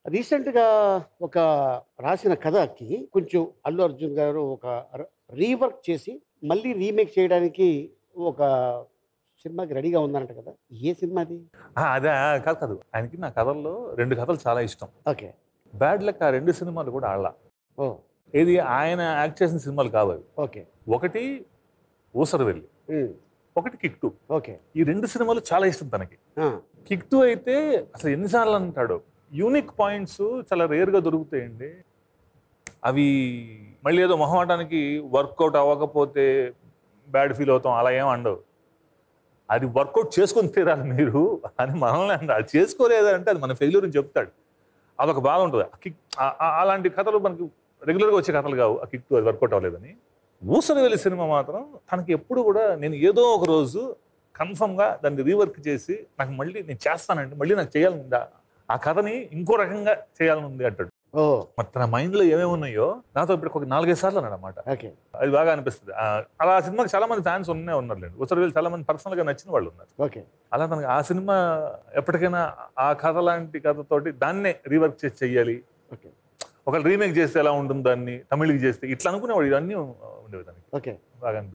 రీసెంట్గా ఒక రాసిన కథకి కొంచెం అల్లు అర్జున్ గారు ఒక రీవర్క్ చేసి మళ్ళీ రీమేక్ చేయడానికి ఒక సినిమాకి రెడీగా ఉందన్నట్టు కదా ఏ సినిమా అది ఆ, అదే ఆ, కాదు కాదు ఆయనకి నా కథల్లో రెండు కథలు చాలా ఇష్టం ఓకే బ్యాడ్ లక్ ఆ రెండు సినిమాలు కూడా ఆళ్ళ ఓ ఏది ఆయన యాక్ట్ చేసిన సినిమాలు కావు అవి ఓకే ఒకటి ఊసరవెల్లి ఉమ్, ఒకటి కిక్ టూ ఓకే ఈ రెండు సినిమాలు చాలా ఇష్టం తనకి ఆ, కిక్ టూ అయితే అసలు ఎన్నిసార్లు అంటాడు యూనిక్ పాయింట్స్ చాలా రేర్గా దొరుకుతాయండి అవి మళ్ళీ ఏదో మొహమాటానికి వర్కౌట్ అవ్వకపోతే బ్యాడ్ ఫీల్ అవుతాం అలా ఏం అండవు అది వర్కౌట్ చేసుకొని తీరాలి మీరు అని మనల్ని అంట అది చేసుకోలేదంటే అది మన ఫెయిల్యూర్ అని చెప్తాడు అదొక బాధ ఉంటుంది ఆ కిక్ ఆ- ఆ- అలాంటి కథలు మనకి రెగ్యులర్గా వచ్చే కథలు కావు ఆ కిక్ అది వర్కౌట్ అవ్వలేదని ఊసరి వెళ్ళి సినిమా మాత్రం తనకి ఎప్పుడు కూడా నేను ఏదో ఒక రోజు కన్ఫర్మ్గా దాన్ని రీవర్క్ చేసి నాకు మళ్ళీ నేను చేస్తానండి మళ్ళీ నాకు చేయాలని ఉందా ఆ కథని ఇంకో రకంగా చేయాలని ఉంది అంటాడు ఓ మరి తన మైండ్లో ఏమేమి ఉన్నాయో నాతో ఇప్పుడు ఒక నాలుగైదు సార్లు అన్నాడు అనమాట ఓకే అది బాగా అనిపిస్తుంది ఆ, అలా ఆ సినిమాకి చాలా మంది ఫ్యాన్స్ ఉన్నే ఉన్నారులేండి ఉత్తర వెళ్ళి చాలా మంది పర్సనల్గా నచ్చిన వాళ్ళు ఉన్నారు ఓకే అలా మనకి ఆ సినిమా ఎప్పటికైనా ఆ కథ లాంటి కథతోటి దాన్నే రీవర్క్ చేసి చెయ్యాలి ఓకే ఒక రీమేక్ చేస్తే ఎలా ఉంటుంది దాన్ని తమిళకి చేస్తే ఇట్లా అనుకునేవాడు ఇవన్నీ ఉండేవి దానికి ఓకే బాగా అనిపించింది